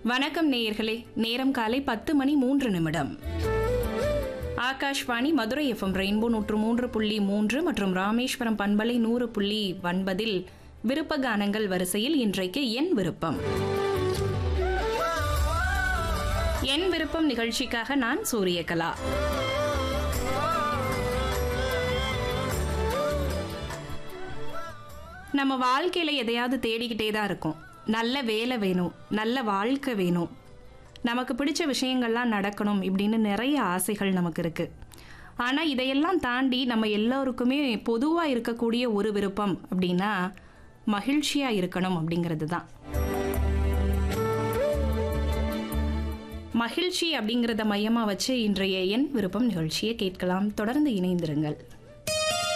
வணக்கம் நேயர்களே நேரம் காலை பத்து மணி மூன்று நிமிடம் ஆகாஷ்வாணி மதுரை எஃப்எம் ரெயின்போ நூற்று மூன்று புள்ளி மூன்று மற்றும் ராமேஸ்வரம் பண்பலை நூறு புள்ளி ஒன்பதில் விருப்ப கானங்கள் வரிசையில் இன்றைக்கு என் விருப்பம் என் விருப்பம் நிகழ்ச்சிக்காக நான் சூரியகலா நம்ம வாழ்க்கையில எதையாவது தேடிக்கிட்டே தான் இருக்கோம் நல்ல வேலை வேணும் நல்ல வாழ்க்கை வேணும் நமக்கு பிடிச்ச விஷயங்கள்லாம் நடக்கணும் இப்படின்னு நிறைய ஆசைகள் நமக்கு இருக்கு ஆனா இதையெல்லாம் தாண்டி நம்ம எல்லோருக்குமே பொதுவா இருக்கக்கூடிய ஒரு விருப்பம் அப்படின்னா மகிழ்ச்சியா இருக்கணும் அப்படிங்கிறது தான் மகிழ்ச்சி அப்படிங்கிறத மையமா வச்சு இன்றைய என் விருப்பம் நிகழ்ச்சியை கேட்கலாம் தொடர்ந்து இணைந்திருங்கள்